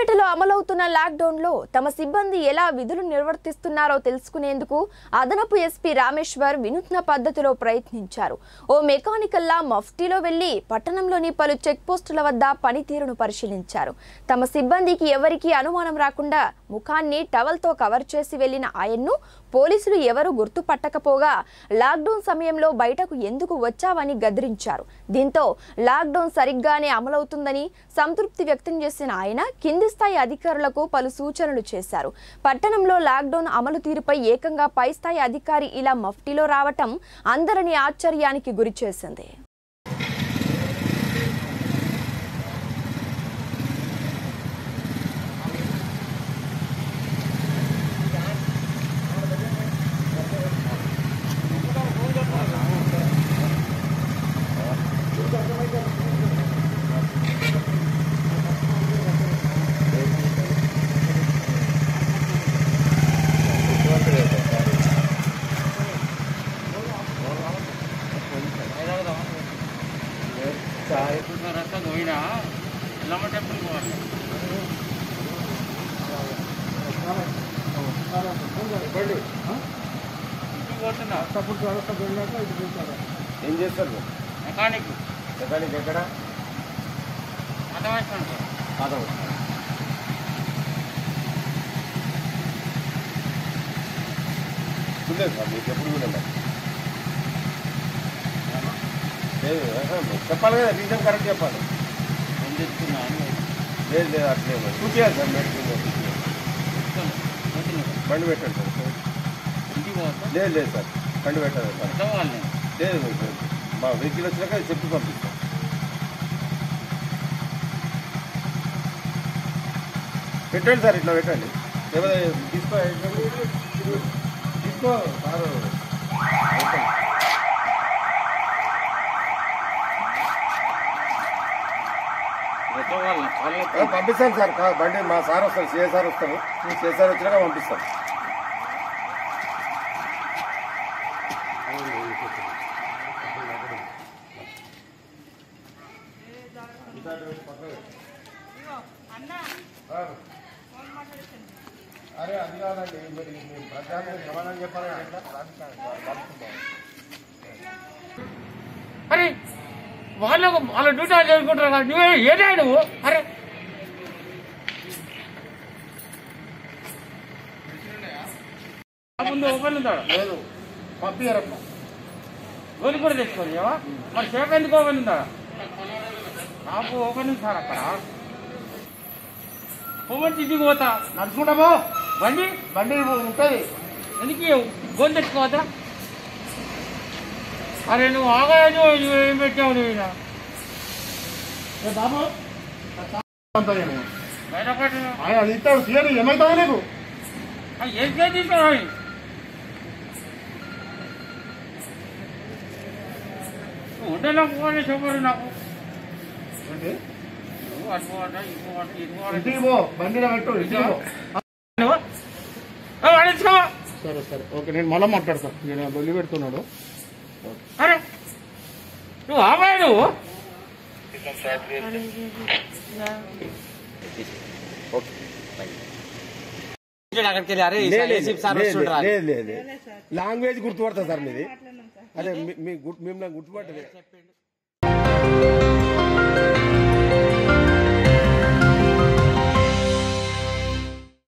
సిద్దిపేటలో అమలవుతున్న లాక్డౌన్ లో తమ సిబ్బంది ఎలా విధులు నిర్వర్తిస్తున్నారో తెలుసుకునేందుకు అదనపు ఎస్పీ రామేశ్వర్ వినూత్న పద్ధతిలో ప్రయత్నించారు ఓ మెకానికల్లా మఫ్టీలో వెళ్లి పట్టణంలోని పలు చెక్ పోస్టుల వద్ద పనితీరును పరిశీలించారు తమ సిబ్బందికి ఎవరికీ అనుమానం రాకుండా ముఖాన్ని టవల్తో కవర్ చేసి వెళ్లిన ఆయన్ను పోలీసులు ఎవరూ గుర్తుపట్టకపోగా లాక్డౌన్ సమయంలో బయటకు ఎందుకు వచ్చావని గద్రించారు దీంతో లాక్డౌన్ సరిగ్గానే అమలవుతుందని సంతృప్తి వ్యక్తం చేసిన ఆయన కింది స్థాయి అధికారులకు పలు సూచనలు చేశారు పట్టణంలో లాక్డౌన్ అమలు తీరుపై ఏకంగా పై స్థాయి అధికారి ఇలా మఫ్టీలో రావటం అందరినీ ఆశ్చర్యానికి గురిచేసింది రస్తా పోయినా ఎల్లమ్మ టెంపుల్ పోవాలి ఇంటికి పోతున్నా ఏం చేస్తారు మెకానిక్ మెకానిక్ ఎక్కడ అర్థమైస్తాను సార్ పాదం చూడలేదు సార్ మీకు ఎప్పుడు చూడండి లేదు ఆహా, మీరు చెప్పాలి కదా రీజన్ కరెక్ట్ చెప్పాలి ఏం తెచ్చుకున్నా అని లేదు లేదు అట్లే చూపించాలి సార్ మెడిసిన్ చెప్తాను పోతున్నా సార్. బండి పెట్టండి సార్ ఇంటికి పోతా లేదు లేదు సార్ బండి పెట్టండి సార్ అర్థం వాళ్ళు లేదు లేదు. మా వెహికల్ వచ్చినాక చెప్పి పంపిస్తాం పెట్టండి సార్ ఇట్లా పెట్టండి లేకపోతే తీసుకో తీసుకో సార్ పెట్టండి. ఎట్లా వాళ్ళని కాళ్ళు ఆ, పంపిస్తాను సార్ కా- బండి మా సార్ వస్తారు సిఏ సార్ వస్తారు సిఏ సార్ వచ్చినాక పంపిస్తాం అరే అది కాదండి మరి మీరు ప్రజానికి సమాధానం చెప్పాలని ఎట్లా అరే వాళ్ళకు వాళ్ళ డ్యూటీ వాళ్ళు చేసుకుంటారు కదా నువ్వే ఏదే నువ్వు అరే ముందు ఓపెన్ ఉంటాడు లేదు పంపించారమ్మ గోలి కూడా తెచ్చుకోవాలి ఏవా? మరి సేఫ్ ఎందుకు ఓపెన్ ఉందా నాకు ఓపెన్ ఉంది సార్ అక్కడ పోమంటే ఇంటికి పోతా నడుచుకుంటామో బండి బండి ఉంటుంది ఎందుకు గోలు తెచ్చుకోవద్దా అరే నువ్వు ఆగా నువ్వు నువ్వు ఏం పెట్టావు నువ్వు ఈయన? ఏ బాబు అంతా నేను. బయట పెట్టు. ఆయన అది ఇస్తాడు తీయడు ఏమవుతావు నీకు ఆ, ఏం చేసి తీసుకురావు ఆయన? నువ్వు ఉండేలా పోవాలి చెప్పరు నాకు ఏంటి? నువ్వు అటు పోవట, ఇటు పోవట, ఇటు పోవట. ఇంటికి పో బండిలో పెట్టు ఇంటికి పో నువ్వు? ఏ, వాడు తెచ్చుకో. సరే సరే ఓకే నేను మళ్ళీ మాట్లాడతాను నేను బొల్లి పెడుతున్నాడు అరే నువ్వు ఆబాయి నువ్వు అక్కడికి వెళ్ళి అరే ఏసీపీ సార్ వస్తుండ్రా లేదు లేదు లాంగ్వేజ్ గుర్తుపడతా సార్ మీది అదే మీ- మీ గుర్తు మిమ్మల్ని గుర్తుపట్టలేదు